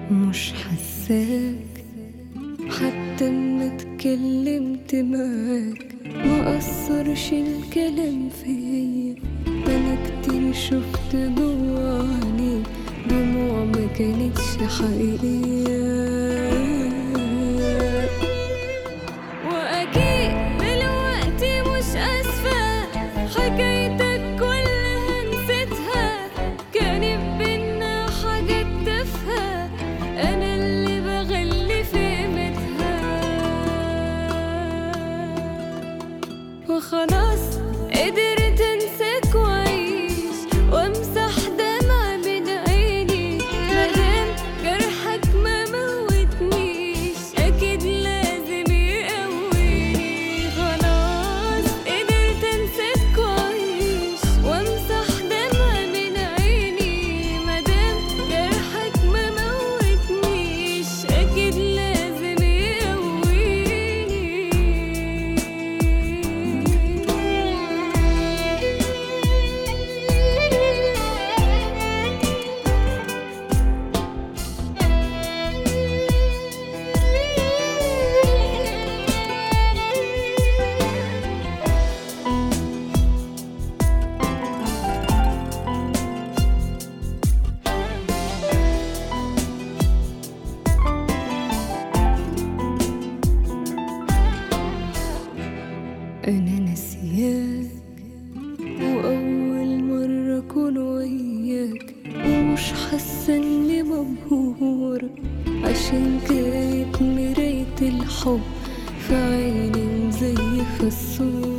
مش حساك حتى اما اتكلمت معاك ما أثرش الكلام فيا انا كتير شفت جوا عينيك دموع ما كانتش حقيقية واكيد دلوقتي مش اسفة حكايتك كلها نسيتها كانت بينا حاجات تافهة انا اللي بغلي في قيمتها وخلاص قدرت انساك واعيش وامسح دمع من عيني مادام جرحك ما موتنيش اكيد لازم يقويني خلاص قدرت انساك واعيش وامسح دمع من عيني مادام جرحك ما موتنيش اكيد لازم يقويني أنا ناسياك وأول مرة أكون وياك ومش حاسة إني مبهورة عشان كانت مراية الحب في عيني مزيفة الصورة